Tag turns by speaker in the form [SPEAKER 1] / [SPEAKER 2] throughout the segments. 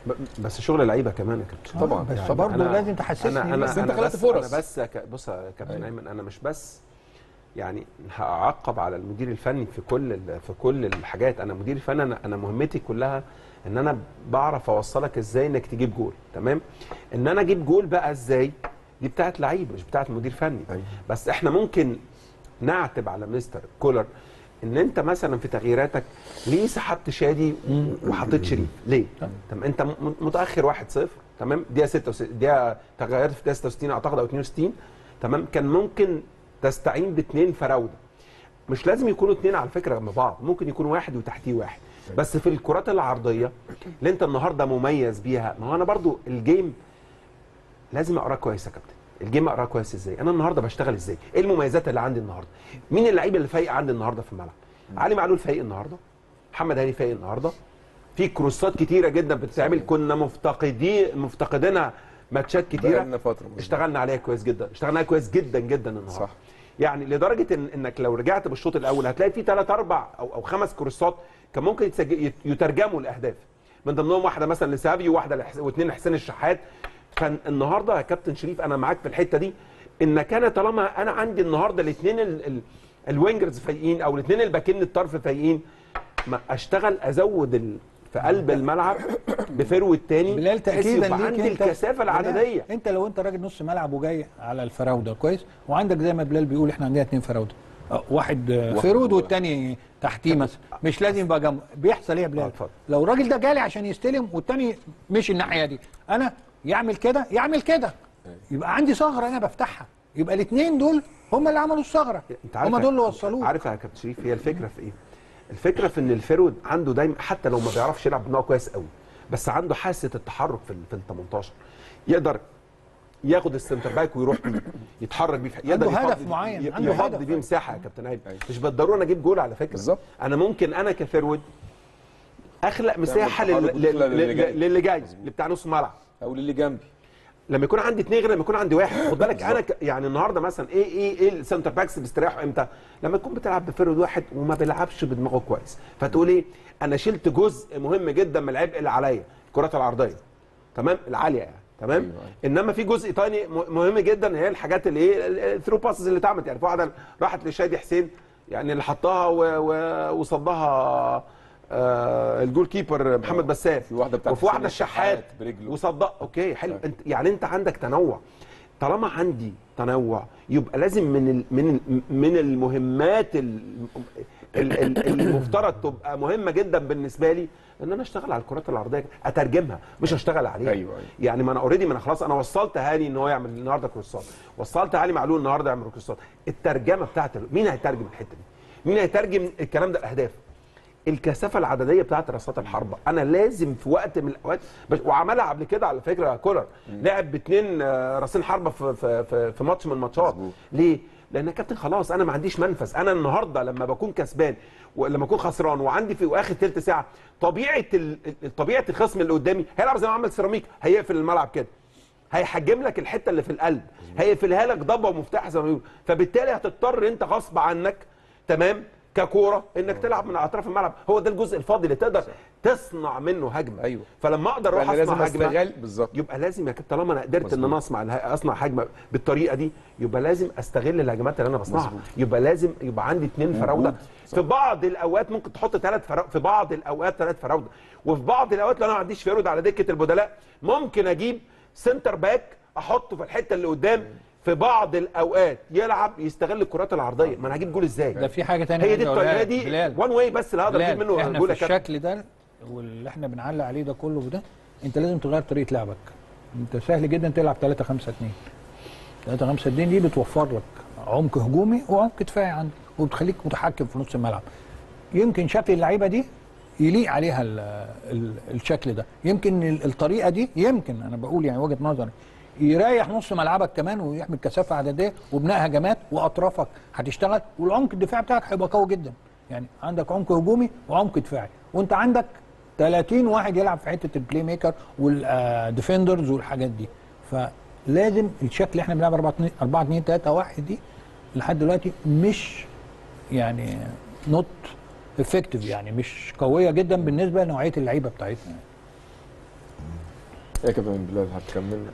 [SPEAKER 1] ب- بس شغل لعيبه كمان يا كابتن
[SPEAKER 2] طبعا
[SPEAKER 3] بس
[SPEAKER 2] طبعا
[SPEAKER 3] برضه
[SPEAKER 1] أنا-
[SPEAKER 3] لازم تحسسني
[SPEAKER 1] انا انا
[SPEAKER 2] بس أنت
[SPEAKER 1] أنا
[SPEAKER 2] خلقت
[SPEAKER 1] بس
[SPEAKER 2] فرص.
[SPEAKER 1] انا بس يا ك- بص يا كابتن
[SPEAKER 2] أيوة.
[SPEAKER 1] ايمن انا مش بس يعني هعقب على المدير الفني في كل ال- في كل الحاجات انا مدير الفني انا انا مهمتي كلها ان انا بعرف اوصلك ازاي انك تجيب جول تمام ان انا اجيب جول بقى ازاي دي بتاعت لعيب مش بتاعت مدير فني
[SPEAKER 2] أيوة.
[SPEAKER 1] بس احنا ممكن نعتب على مستر كولر ان انت مثلا في تغييراتك ليه سحبت شادي وحطيت شريف ليه طب انت م- متاخر 1-0 تمام دقيقه 66 دقيقه تغيرت في دقيقه 66 اعتقد او 62 تمام كان ممكن تستعين باثنين فراوده مش لازم يكونوا اثنين على فكره جنب بعض ممكن يكون واحد وتحتيه واحد بس في الكرات العرضيه اللي انت النهارده مميز بيها ما هو انا برضو الجيم لازم اقراه كويس يا كابتن الجيم اقراه كويس ازاي انا النهارده بشتغل ازاي ايه المميزات اللي عندي النهارده مين اللعيبه اللي فايقه عندي النهارده في الملعب علي معلول فايق النهارده محمد هاني فايق النهارده في كروسات كتيره جدا بتتعمل كنا مفتقدين مفتقدينها ماتشات كتيره
[SPEAKER 2] بقالنا فتره
[SPEAKER 1] اشتغلنا عليها كويس جدا اشتغلنا عليها كويس جدا جدا النهارده
[SPEAKER 2] صح.
[SPEAKER 1] يعني لدرجه إن انك لو رجعت بالشوط الاول هتلاقي في ثلاث اربع او او خمس كروسات كان ممكن يتسج- يت- يترجموا لاهداف من ضمنهم واحده مثلا لسافيو وواحده لحس... واثنين لحسين الشحات كان النهارده يا كابتن شريف انا معاك في الحته دي ان كان طالما انا عندي النهارده الاثنين ال... ال... الوينجرز فايقين او الاثنين الباكين الطرف فايقين ما اشتغل ازود ال... في قلب الملعب بفرو الثاني
[SPEAKER 3] بلال تاكيدا ليك
[SPEAKER 1] عندي
[SPEAKER 3] انت
[SPEAKER 1] الكثافه العدديه
[SPEAKER 3] بلال، انت لو انت راجل نص ملعب وجاي على الفراوده كويس وعندك زي ما بلال بيقول احنا عندنا اثنين فراوده اه، واحد اه،
[SPEAKER 2] واحد
[SPEAKER 3] فرود
[SPEAKER 2] هو.
[SPEAKER 3] والتاني تحتيه مثلا مش لازم يبقى جنبه بيحصل ايه يا
[SPEAKER 1] اه،
[SPEAKER 3] بلال
[SPEAKER 1] اتفضل.
[SPEAKER 3] لو الراجل ده جالي عشان يستلم والتاني مش الناحيه دي انا يعمل كده يعمل كده يبقى عندي ثغره انا بفتحها يبقى الاثنين دول هم اللي عملوا الثغره
[SPEAKER 1] انت عارف
[SPEAKER 3] هم دول اللي وصلوه
[SPEAKER 1] عارف يا كابتن شريف هي الفكره في ايه؟ الفكره في ان الفيرود عنده دايما حتى لو ما بيعرفش يلعب بدماغه كويس قوي بس عنده حاسه التحرك في ال- في ال 18 يقدر ياخد السنتر باك ويروح بيه يتحرك بيه في- يقدر
[SPEAKER 3] عنده هدف
[SPEAKER 1] يفضي-
[SPEAKER 3] معين،
[SPEAKER 1] ي-
[SPEAKER 3] عنده
[SPEAKER 1] يفضي
[SPEAKER 3] هدف.
[SPEAKER 1] بيه مساحه يا كابتن عيب
[SPEAKER 2] أيوة.
[SPEAKER 1] مش بالضروره انا اجيب جول على فكره
[SPEAKER 2] بالظبط.
[SPEAKER 1] انا ممكن انا كفيرود اخلق مساحه
[SPEAKER 2] تحرك
[SPEAKER 1] لل-
[SPEAKER 2] وتخلق
[SPEAKER 1] لل-
[SPEAKER 2] للي جاي.
[SPEAKER 1] لل- للي جاي اللي بتاع نص الملعب
[SPEAKER 2] او للي جنبي
[SPEAKER 1] لما يكون عندي اثنين غير لما يكون عندي واحد خد بالك انا ك... يعني النهارده مثلا ايه ايه ايه السنتر باكس بيستريحوا امتى؟ لما تكون بتلعب بفرد واحد وما بيلعبش بدماغه كويس فتقول ايه؟ انا شلت جزء مهم جدا من العبء اللي عليا الكرات العرضيه تمام؟ العاليه يعني تمام؟
[SPEAKER 2] أيوة، أيوة.
[SPEAKER 1] انما في جزء تاني م- مهم جدا هي الحاجات اللي ايه الثرو باسز اللي اتعملت يعني في واحده راحت لشادي حسين يعني اللي حطها و... و... وصدها آه الجول كيبر محمد بسام
[SPEAKER 2] في واحدة بتاعت
[SPEAKER 1] وفي واحده
[SPEAKER 2] حسين
[SPEAKER 1] الشحات
[SPEAKER 2] الشحات برجله.
[SPEAKER 1] وصدق اوكي حلو انت يعني انت عندك تنوع طالما عندي تنوع يبقى لازم من ال من ال من المهمات ال ال ال المفترض تبقى مهمه جدا بالنسبه لي ان انا اشتغل على الكرات العرضيه اترجمها مش اشتغل عليها
[SPEAKER 2] أيوة، أيوة.
[SPEAKER 1] يعني ما انا اوريدي ما انا خلاص انا وصلت هاني ان هو يعمل النهارده كروسات وصلت علي معلول النهارده يعمل كروسات الترجمه بتاعت ال- مين هيترجم الحته دي مين هيترجم الكلام ده الاهداف الكثافه العدديه بتاعت رصات الحربه انا لازم في وقت من الاوقات بش... وعملها قبل كده على فكره كولر لعب باثنين راسين حربه في في في, في ماتش من الماتشات
[SPEAKER 2] مظبوط.
[SPEAKER 1] ليه لان يا كابتن خلاص انا ما عنديش منفذ انا النهارده لما بكون كسبان ولما اكون خسران وعندي في واخر ثلث ساعه طبيعه ال... ال- طبيعه الخصم اللي قدامي هيلعب زي ما عمل سيراميك هيقفل الملعب كده هيحجم لك الحته اللي في القلب هيقفلها لك ضبه ومفتاح زي ما بيقولوا فبالتالي هتضطر انت غصب عنك تمام ككوره انك تلعب من اطراف الملعب هو ده الجزء الفاضي اللي تقدر تصنع منه هجمه
[SPEAKER 2] أيوة.
[SPEAKER 1] فلما اقدر اروح
[SPEAKER 2] فأنا لازم
[SPEAKER 1] اصنع هجمه
[SPEAKER 2] استغل بالظبط
[SPEAKER 1] يبقى لازم يا كابتن طالما انا قدرت ان
[SPEAKER 2] مظبوط.
[SPEAKER 1] انا اصنع اله- اصنع هجمه بالطريقه دي يبقى لازم استغل الهجمات اللي انا بصنعها
[SPEAKER 2] مظبوط.
[SPEAKER 1] يبقى لازم يبقى عندي اثنين فراوده
[SPEAKER 2] موجود.
[SPEAKER 1] في بعض الاوقات ممكن تحط ثلاث فراوده في بعض الاوقات ثلاث فراوده وفي بعض الاوقات لو انا ما عنديش فيرود على دكه البدلاء ممكن اجيب سنتر باك احطه في الحته اللي قدام في بعض الاوقات يلعب يستغل الكرات العرضيه ما انا هجيب جول ازاي
[SPEAKER 3] ده في حاجه تانية
[SPEAKER 1] هي دي
[SPEAKER 3] عايز أقولها
[SPEAKER 1] الطريقه
[SPEAKER 3] لك.
[SPEAKER 1] دي
[SPEAKER 3] بلال
[SPEAKER 1] وان واي بس اللي هقدر اجيب
[SPEAKER 3] بلال
[SPEAKER 1] منه
[SPEAKER 3] احنا
[SPEAKER 1] جول
[SPEAKER 3] في
[SPEAKER 1] يا كابتن
[SPEAKER 3] الشكل ده واللي احنا بنعلق عليه ده كله ده انت لازم تغير طريقه لعبك انت سهل جدا تلعب 3 5 2 3 5 2 دي بتوفر لك عمق هجومي وعمق دفاعي عندك وبتخليك متحكم في نص الملعب يمكن شكل اللعيبه دي يليق عليها ال ال الشكل ده يمكن ال- الطريقه دي يمكن انا بقول يعني وجهه نظري يريح نص ملعبك كمان ويعمل كثافه عدديه وبناء هجمات واطرافك هتشتغل والعمق الدفاعي بتاعك هيبقى قوي جدا يعني عندك عمق هجومي وعمق دفاعي وانت عندك 30 واحد يلعب في حته البلاي ميكر والديفندرز والحاجات دي فلازم الشكل اللي احنا بنلعب 4 2 4 2 3 1 دي لحد دلوقتي مش يعني نوت افكتيف يعني مش قويه جدا بالنسبه لنوعيه اللعيبه بتاعتنا
[SPEAKER 2] يا كابتن بلال هتكمل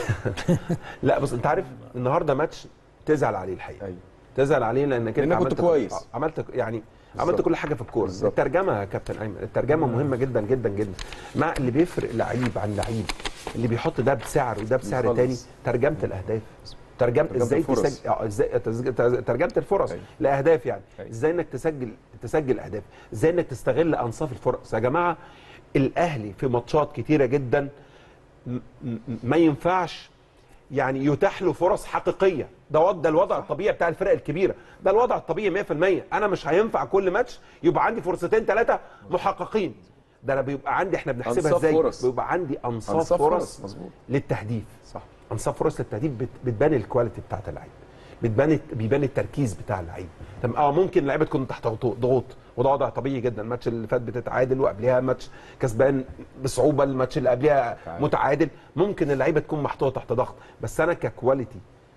[SPEAKER 1] لا بص انت عارف النهارده ماتش تزعل عليه الحقيقه
[SPEAKER 2] ايوه
[SPEAKER 1] تزعل عليه لانك انت
[SPEAKER 2] لأنك كنت
[SPEAKER 1] عملت
[SPEAKER 2] كويس.
[SPEAKER 1] عملت يعني عملت
[SPEAKER 2] بالظبط.
[SPEAKER 1] كل حاجه في الكوره
[SPEAKER 2] بالظبط.
[SPEAKER 1] الترجمه يا كابتن ايمن الترجمه مهمه جدا جدا جدا مع اللي بيفرق لعيب عن لعيب اللي بيحط ده بسعر وده بسعر
[SPEAKER 2] بيخلص.
[SPEAKER 1] تاني ترجمه الاهداف ترجمه
[SPEAKER 2] ترجمة
[SPEAKER 1] ازاي
[SPEAKER 2] الفرص.
[SPEAKER 1] تسجل اه ازاي تسج- ترجمه الفرص
[SPEAKER 2] أيوة.
[SPEAKER 1] لاهداف يعني
[SPEAKER 2] أيوة.
[SPEAKER 1] ازاي انك تسجل تسجل اهداف ازاي انك تستغل انصاف الفرص يا جماعه الاهلي في ماتشات كتيره جدا م- م- ما ينفعش يعني يتاح له فرص حقيقيه ده وضع ده الوضع الطبيعي بتاع الفرق الكبيره ده الوضع الطبيعي 100% انا مش هينفع كل ماتش يبقى عندي فرصتين ثلاثه محققين ده انا بيبقى عندي احنا بنحسبها
[SPEAKER 2] أنصاف
[SPEAKER 1] ازاي
[SPEAKER 2] فرص.
[SPEAKER 1] بيبقى عندي انصاف,
[SPEAKER 2] أنصاف
[SPEAKER 1] فرص,
[SPEAKER 2] فرص، مظبوط.
[SPEAKER 1] للتهديف
[SPEAKER 2] صح
[SPEAKER 1] انصاف فرص للتهديف بت- بتبان الكواليتي بتاعت اللعيب بتبان بيبان التركيز بتاع اللعيب تمام اه ممكن اللعيبه تكون تحت ضغوط ضغوط وده وضع طبيعي جدا الماتش اللي فات بتتعادل وقبلها ماتش كسبان بصعوبه الماتش اللي قبلها
[SPEAKER 2] تعادل.
[SPEAKER 1] متعادل ممكن اللعيبه تكون محطوطه تحت ضغط بس انا ككواليتي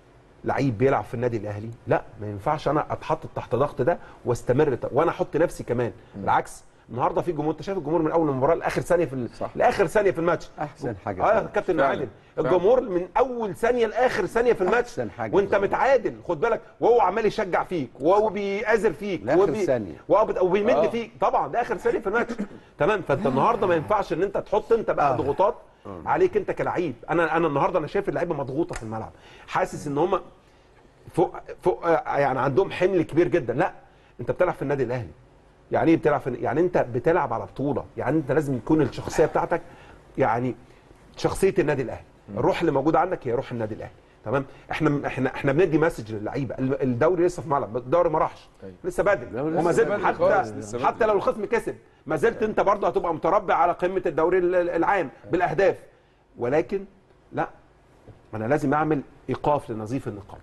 [SPEAKER 1] لعيب بيلعب في النادي الاهلي لا ما ينفعش انا اتحط تحت ضغط ده واستمر ت- وانا احط نفسي كمان بالعكس النهارده في جمهور انت شايف الجمهور من اول المباراه لاخر ثانيه في ال-
[SPEAKER 2] صح.
[SPEAKER 1] لاخر ثانيه في الماتش
[SPEAKER 4] احسن حاجه
[SPEAKER 1] اه يا
[SPEAKER 4] فعلا.
[SPEAKER 1] كابتن
[SPEAKER 2] فعلا.
[SPEAKER 1] عادل
[SPEAKER 2] فعلا.
[SPEAKER 1] الجمهور من اول ثانيه لاخر ثانيه في الماتش
[SPEAKER 4] أحسن حاجة
[SPEAKER 1] وانت
[SPEAKER 4] فعلا.
[SPEAKER 1] متعادل خد بالك وهو عمال يشجع فيك وهو بيآزر فيك
[SPEAKER 4] لآخر
[SPEAKER 1] وبي-
[SPEAKER 4] ثانية.
[SPEAKER 1] وبت- وبيمد
[SPEAKER 2] آه.
[SPEAKER 1] فيك طبعا ده اخر ثانيه في الماتش تمام فانت النهارده ما ينفعش ان انت تحط انت بقى ضغوطات عليك انت كلعيب انا انا النهارده انا شايف اللعيبه مضغوطه في الملعب حاسس ان هم فوق فوق آه، يعني عندهم حمل كبير جدا لا انت بتلعب في النادي الاهلي يعني ايه بتلعب في يعني انت بتلعب على بطوله يعني انت لازم يكون الشخصيه بتاعتك يعني شخصيه النادي الاهلي الروح اللي موجوده عندك هي روح النادي الاهلي تمام احنا احنا احنا بندي مسج للعيبه ال- الدوري لسه في ملعب الدوري ما راحش
[SPEAKER 2] أيوة.
[SPEAKER 1] لسه بدري
[SPEAKER 4] الدوري
[SPEAKER 1] وما
[SPEAKER 4] لسه
[SPEAKER 1] زلت
[SPEAKER 2] بدري
[SPEAKER 1] حتى
[SPEAKER 2] خالص، لسه بدري.
[SPEAKER 1] حتى لو الخصم كسب ما زلت انت برضه هتبقى متربع على قمه الدوري ال- ال- العام بالاهداف ولكن لا انا لازم اعمل ايقاف لنظيف النقاط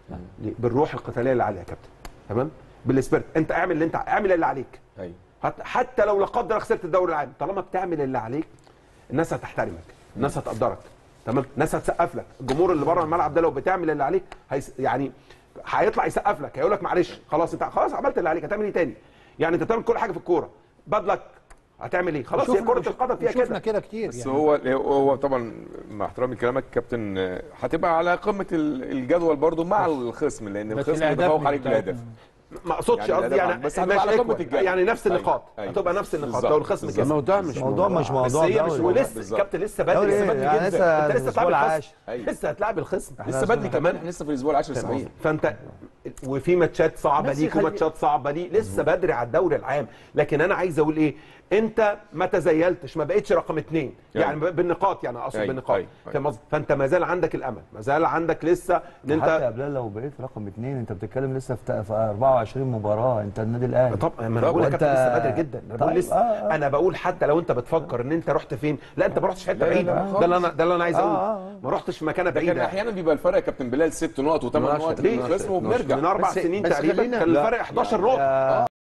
[SPEAKER 1] بالروح القتاليه اللي عليها يا كابتن تمام بالسبيرت انت اعمل اللي انت اعمل اللي عليك
[SPEAKER 2] ايوه
[SPEAKER 1] حت- حتى لو لا قدر الله خسرت الدوري العام طالما بتعمل اللي عليك الناس هتحترمك الناس هتقدرك تمام الناس هتسقف لك الجمهور اللي بره الملعب ده لو بتعمل اللي عليك هيس يعني هيطلع يسقف لك هيقول لك معلش خلاص انت خلاص عملت اللي عليك هتعمل ايه تاني يعني انت بتعمل كل حاجه في الكوره بدلك هتعمل ايه خلاص هي
[SPEAKER 3] وشفنا-
[SPEAKER 1] كره القدم فيها
[SPEAKER 3] شفنا
[SPEAKER 1] كده
[SPEAKER 3] كده كتير
[SPEAKER 2] بس
[SPEAKER 3] يعني
[SPEAKER 2] هو هو طبعا مع احترامي لكلامك كابتن آه، هتبقى على قمه ال- الجدول برضو مع الخصم لان
[SPEAKER 3] بس
[SPEAKER 2] الخصم
[SPEAKER 3] الأهداف
[SPEAKER 2] يتفوق
[SPEAKER 3] مش
[SPEAKER 2] عليك
[SPEAKER 3] بتاعتنا.
[SPEAKER 2] بالاهداف
[SPEAKER 1] ما اقصدش
[SPEAKER 2] يعني
[SPEAKER 1] قصدي
[SPEAKER 2] الأداء
[SPEAKER 1] يعني
[SPEAKER 2] بس
[SPEAKER 1] ماشي
[SPEAKER 2] هتبقى على قمة
[SPEAKER 1] equal.
[SPEAKER 2] الجدول.
[SPEAKER 1] يعني نفس
[SPEAKER 2] أيوة،
[SPEAKER 1] النقاط
[SPEAKER 2] أيوة.
[SPEAKER 1] هتبقى نفس النقاط
[SPEAKER 2] بالظبط،
[SPEAKER 1] لو الخصم
[SPEAKER 2] بالظبط.
[SPEAKER 1] كسب
[SPEAKER 4] الموضوع مش
[SPEAKER 2] بالظبط.
[SPEAKER 4] موضوع مش
[SPEAKER 1] بس
[SPEAKER 4] موضوع
[SPEAKER 1] هي مش
[SPEAKER 4] دوري.
[SPEAKER 1] ولسه
[SPEAKER 2] بالظبط.
[SPEAKER 1] كابتن لسه بدري
[SPEAKER 4] دوري
[SPEAKER 1] لسه
[SPEAKER 4] إيه؟
[SPEAKER 1] بدري
[SPEAKER 4] يعني
[SPEAKER 1] جدا
[SPEAKER 4] لسه
[SPEAKER 1] انت لسه
[SPEAKER 4] الأسبوع
[SPEAKER 1] هتلعب الخصم
[SPEAKER 4] العاشر.
[SPEAKER 2] أيوة.
[SPEAKER 1] لسه هتلعب الخصم
[SPEAKER 2] لسه بدري كمان احنا لسه في الاسبوع العاشر
[SPEAKER 1] فاهم
[SPEAKER 2] صحيح
[SPEAKER 1] قصدي؟ فانت وفي ماتشات صعبه
[SPEAKER 4] بس
[SPEAKER 1] ليك
[SPEAKER 4] يخلي-
[SPEAKER 1] وماتشات صعبه ليك لسه بدري على الدوري العام لكن انا عايز اقول ايه انت ما تزيلتش ما بقتش رقم اثنين
[SPEAKER 2] يعني.
[SPEAKER 1] يعني ب- بالنقاط يعني اقصد
[SPEAKER 2] أيوة،
[SPEAKER 1] بالنقاط
[SPEAKER 2] أيوة، أيوة.
[SPEAKER 1] فاهم قصدي؟ فانت ما زال عندك الامل ما زال عندك لسه ان
[SPEAKER 4] حتى يا
[SPEAKER 1] انت
[SPEAKER 4] بلال لو بقيت رقم اثنين انت بتتكلم لسه في في 24 مباراه انت النادي الاهلي
[SPEAKER 1] طب ما انا
[SPEAKER 2] طب
[SPEAKER 1] بقول لك
[SPEAKER 4] وأنت-
[SPEAKER 1] كابتن لسه بدري جدا انا بقول
[SPEAKER 4] طيب،
[SPEAKER 1] لسه
[SPEAKER 4] آه، آه.
[SPEAKER 1] انا بقول حتى لو انت بتفكر ان انت رحت فين لا انت ما رحتش حته
[SPEAKER 2] لا، لا،
[SPEAKER 1] بعيده
[SPEAKER 2] لا،
[SPEAKER 1] ده اللي انا ده اللي انا عايز
[SPEAKER 4] آه،
[SPEAKER 1] اقوله
[SPEAKER 4] آه.
[SPEAKER 1] ما رحتش في مكانه
[SPEAKER 2] ده كان
[SPEAKER 1] بعيده
[SPEAKER 2] احيانا بيبقى الفرق يا كابتن بلال ست نقط وثمان
[SPEAKER 4] 12
[SPEAKER 2] نقط
[SPEAKER 1] ليه؟
[SPEAKER 2] للخصم وبنرجع
[SPEAKER 1] من اربع
[SPEAKER 4] بس-
[SPEAKER 1] سنين
[SPEAKER 4] بس
[SPEAKER 1] تقريبا
[SPEAKER 4] خلينا-
[SPEAKER 1] كان
[SPEAKER 2] لا،
[SPEAKER 1] الفرق 11
[SPEAKER 2] يعني-
[SPEAKER 1] نقطه
[SPEAKER 4] يا